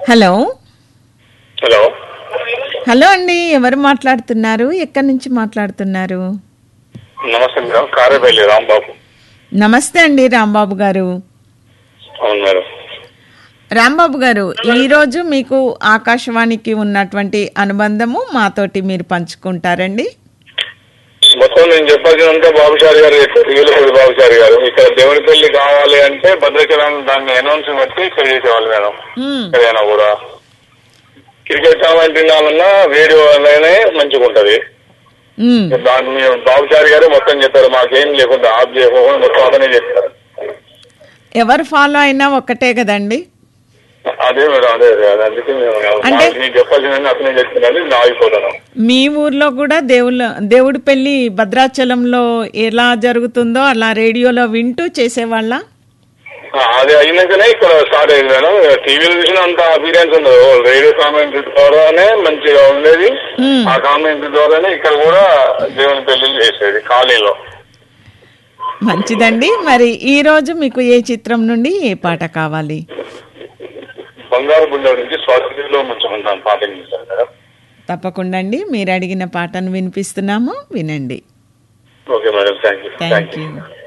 Hello hello hello అండి ఎవరు మాట్లాడుతున్నారు ఎక్కడి నుంచి మాట్లాడుతున్నారు నమస్తే మేడం కారేపల్లి రాంబాబు నమస్తే అండి రాంబాబు గారు అవును మేడం రాంబాబు గారు ఈరోజు మీకు ఆకాశవాణికి ఉన్నటువంటి అనుబంధము మాతోటి మీరు పంచుకుంటారండి మొత్తం నేను చెప్పాల్సినంత బాబుచారి గారు చెప్పారు వీలపల్లి బాబుచారి గారు ఇక్కడ దేవుని పెళ్లి కావాలి అంటే భద్రాచలం దాన్ని అనౌన్స్ బట్టి ఇక్కడ చేసేవాళ్ళు మేడం మ్మ్. ఎక్కడైనా కూడా క్రికెట్ కామెంట్ వినాలన్నా రేడియో వల్లనే మంచిగా ఉంటది మ్మ్. దాన్ని మేము బాబుచారి గారే మొత్తం చెప్పారు మాకేం లేకుండా ఆఫ్ చేయకుండా మొత్తం అతనే చెప్పారు ఎవరు ఫాలో అయినా ఒక్కటే కదండి అదే మేడం అదే అదే అదే. అందుకే మేము అంటే- మాకు నీకు చెప్పాల్సిందని అతనే చెప్తున్నాను నేను ఆగిపోతాను మీ ఊర్లో కూడా దేవుళ్ళ దేవుడి పెళ్లి భద్రాచలంలో ఎలా జరుగుతుందో అలా రేడియోలో వింటూ చేసేవాళ్ళ ఆ, అది అయినాకనే ఇక్కడ స్టార్ట్ అయింది మేడం టీవీలో చూసిన అంత అపీరియన్స్ ఉండదు రేడియో కామెంట్ ద్వారానే మంచిగా ఉండేది మ్మ్. ఆ కామెంట్ ద్వారానే ఇక్కడ కూడా దేవుని పెళ్లి చేసేది కాలనీలో మంచిదండి మరి ఈ రోజు మీకు ఏ చిత్రం నుండి ఏ పాట కావాలి బంగారు గుండె నుంచి స్వాతంత్రంలో ముంచుకుంటాం పాట వినిపిస్తారు మేడం తప్పకుండా అండి మీరు అడిగిన పాటను వినిపిస్తున్నాము వినండి okay madam thank you thank you